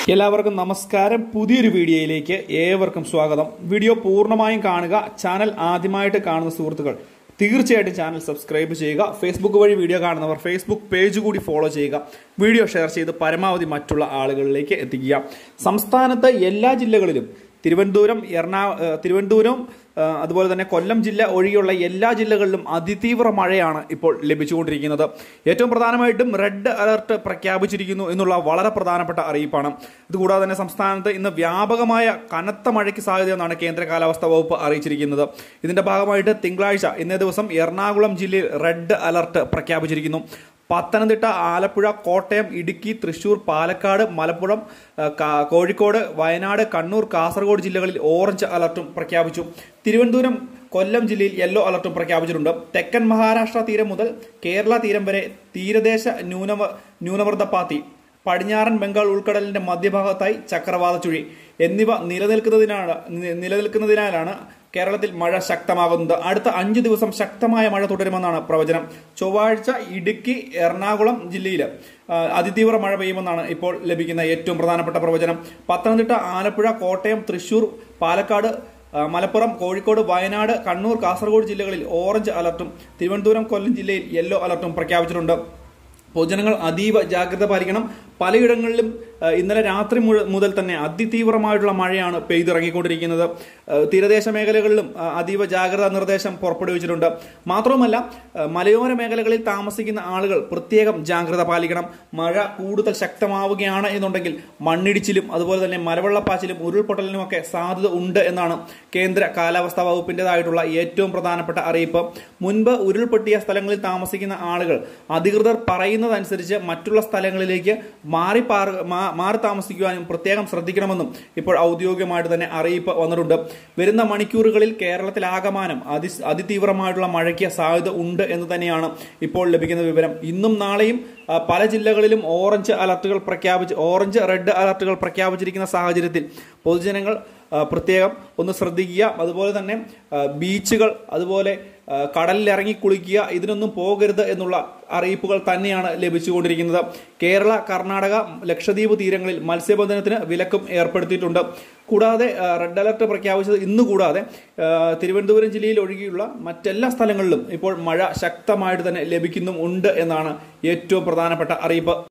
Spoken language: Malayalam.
എല്ലാവർക്കും നമസ്കാരം പുതിയൊരു വീഡിയോയിലേക്ക് ഏവർക്കും സ്വാഗതം വീഡിയോ പൂർണ്ണമായും കാണുക ചാനൽ ആദ്യമായിട്ട് കാണുന്ന സുഹൃത്തുക്കൾ തീർച്ചയായിട്ടും ചാനൽ സബ്സ്ക്രൈബ് ചെയ്യുക ഫേസ്ബുക്ക് വഴി വീഡിയോ കാണുന്നവർ ഫേസ്ബുക്ക് പേജ് കൂടി ഫോളോ ചെയ്യുക വീഡിയോ ഷെയർ ചെയ്ത് പരമാവധി മറ്റുള്ള ആളുകളിലേക്ക് എത്തിക്കുക സംസ്ഥാനത്ത് എല്ലാ ജില്ലകളിലും തിരുവനന്തപുരം എറണാ ഏഹ് തിരുവനന്തപുരം ഏഹ് അതുപോലെ തന്നെ കൊല്ലം ജില്ല ഒഴികെയുള്ള എല്ലാ ജില്ലകളിലും അതിതീവ്ര മഴയാണ് ഇപ്പോൾ ലഭിച്ചുകൊണ്ടിരിക്കുന്നത് ഏറ്റവും പ്രധാനമായിട്ടും റെഡ് അലർട്ട് പ്രഖ്യാപിച്ചിരിക്കുന്നു എന്നുള്ള വളരെ പ്രധാനപ്പെട്ട അറിയിപ്പാണ് ഇതുകൂടാതെ തന്നെ സംസ്ഥാനത്ത് ഇന്ന് വ്യാപകമായ കനത്ത മഴയ്ക്ക് സാധ്യതയെന്നാണ് കേന്ദ്ര കാലാവസ്ഥാ വകുപ്പ് അറിയിച്ചിരിക്കുന്നത് ഇതിന്റെ ഭാഗമായിട്ട് തിങ്കളാഴ്ച ഇന്നേ ദിവസം എറണാകുളം ജില്ലയിൽ റെഡ് അലർട്ട് പ്രഖ്യാപിച്ചിരിക്കുന്നു പത്തനംതിട്ട ആലപ്പുഴ കോട്ടയം ഇടുക്കി തൃശൂർ പാലക്കാട് മലപ്പുറം ആ, കാ- കോഴിക്കോട് വയനാട് കണ്ണൂർ കാസർഗോഡ് ജില്ലകളിൽ ഓറഞ്ച് അലർട്ടും പ്രഖ്യാപിച്ചു തിരുവനന്തപുരം കൊല്ലം ജില്ലയിൽ യെല്ലോ അലർട്ടും പ്രഖ്യാപിച്ചിട്ടുണ്ട് തെക്കൻ മഹാരാഷ്ട്ര തീരം മുതൽ കേരള തീരം വരെ തീരദേശ ന്യൂനമ ന്യൂനമർദ്ദപ്പാത്തി പടിഞ്ഞാറൻ ബംഗാൾ ഉൾക്കടലിന്റെ മധ്യഭാഗത്തായി ചക്രവാത ചുഴി എന്നിവ നിലനിൽക്കുന്നതിനാണ് നി- നിലനിൽക്കുന്നതിനാലാണ് കേരളത്തിൽ മഴ ശക്തമാകുന്നത് അടുത്ത അഞ്ചു ദിവസം ശക്തമായ മഴ തുടരുമെന്നാണ് പ്രവചനം ചൊവ്വാഴ്ച ഇടുക്കി എറണാകുളം ജില്ലയിൽ ആ, അതിതീവ്ര മഴ പെയ്യുമെന്നാണ് ഇപ്പോൾ ലഭിക്കുന്ന ഏറ്റവും പ്രധാനപ്പെട്ട പ്രവചനം പത്തനംതിട്ട ആലപ്പുഴ കോട്ടയം തൃശൂർ പാലക്കാട് ആ, മലപ്പുറം കോഴിക്കോട് വയനാട് കണ്ണൂർ കാസർഗോഡ് ജില്ലകളിൽ ഓറഞ്ച് അലർട്ടും തിരുവനന്തപുരം കൊല്ലം ജില്ലയിൽ യെല്ലോ അലർട്ടും പ്രഖ്യാപിച്ചിട്ടുണ്ട് പൊതുജനങ്ങൾ അതീവ ജാഗ്രത പാലിക്കണം പലയിടങ്ങളിലും ആ, ഇന്നലെ രാത്രി മുഴ- മുതൽ തന്നെ അതിതീവ്രമായിട്ടുള്ള മഴയാണ് പെയ്തിറങ്ങിക്കൊണ്ടിരിക്കുന്നത് ആ, തീരദേശ മേഖലകളിലും ആ, അതീവ ജാഗ്രതാ നിർദ്ദേശം പുറപ്പെടുവിച്ചിട്ടുണ്ട് മാത്രവുമല്ല ആ, മലയോര മേഖലകളിൽ താമസിക്കുന്ന ആളുകൾ പ്രത്യേകം ജാഗ്രത പാലിക്കണം മഴ കൂടുതൽ ശക്തമാവുകയാണ് എന്നുണ്ടെങ്കിൽ മണ്ണിടിച്ചിലും അതുപോലെ തന്നെ മലവെള്ളപ്പാച്ചിലും ഉരുൾപൊട്ടലിനും ഒക്കെ സാധ്യത ഉണ്ട് എന്നാണ് കേന്ദ്ര കാലാവസ്ഥാ വകുപ്പിന്റേതായിട്ടുള്ള ഏറ്റവും പ്രധാനപ്പെട്ട അറിയിപ്പ് മുൻപ് ഉരുൾപൊട്ടിയ സ്ഥലങ്ങളിൽ താമസിക്കുന്ന ആളുകൾ അധികൃതർ പറയുന്നതനുസരിച്ച് മറ്റുള്ള സ്ഥലങ്ങളിലേക്ക് മാറി പാർ- മാ- മാറി താമസിക്കുവാനും പ്രത്യേകം ശ്രദ്ധിക്കണമെന്നും ഇപ്പോൾ ഔദ്യോഗികമായിട്ട് തന്നെ അറിയിപ്പ് വന്നിട്ടുണ്ട് വരുന്ന മണിക്കൂറുകളിൽ കേരളത്തിലാകമാനം അതി അതിതീവ്രമായിട്ടുള്ള മഴയ്ക്ക് സാധ്യത ഉണ്ട് എന്ന് തന്നെയാണ് ഇപ്പോൾ ലഭിക്കുന്ന വിവരം ഇന്നും നാളെയും ആ, പല ജില്ലകളിലും ഓറഞ്ച് അലർട്ടുകൾ പ്രഖ്യാപിച്ച് ഓറഞ്ച് റെഡ് അലർട്ടുകൾ പ്രഖ്യാപിച്ചിരിക്കുന്ന സാഹചര്യത്തിൽ പൊതുജനങ്ങൾ ആ, പ്രത്യേകം ഒന്ന് ശ്രദ്ധിക്കുക അതുപോലെ തന്നെ ആ, ബീച്ചുകൾ അതുപോലെ ആ, കടലിൽ ഇറങ്ങി കുളിക്കുക ഇതിനൊന്നും പോകരുത് എന്നുള്ള അറിയിപ്പുകൾ തന്നെയാണ് ലഭിച്ചുകൊണ്ടിരിക്കുന്നത് കേരള കർണാടക ലക്ഷദ്വീപ് തീരങ്ങളിൽ മത്സ്യബന്ധനത്തിന് വിലക്കും ഏർപ്പെടുത്തിയിട്ടുണ്ട് കൂടാതെ ആ, റെഡ് അലർട്ട് പ്രഖ്യാപിച്ചത് ഇന്ന് കൂടാതെ ആ, തിരുവനന്തപുരം ജില്ലയിൽ ഒഴികെയുള്ള മറ്റെല്ലാ സ്ഥലങ്ങളിലും ഇപ്പോൾ മഴ ശക്തമായിട്ട് തന്നെ ലഭിക്കുന്നും ഉണ്ട് എന്നാണ് ഏറ്റവും പ്രധാനപ്പെട്ട അറിയിപ്പ്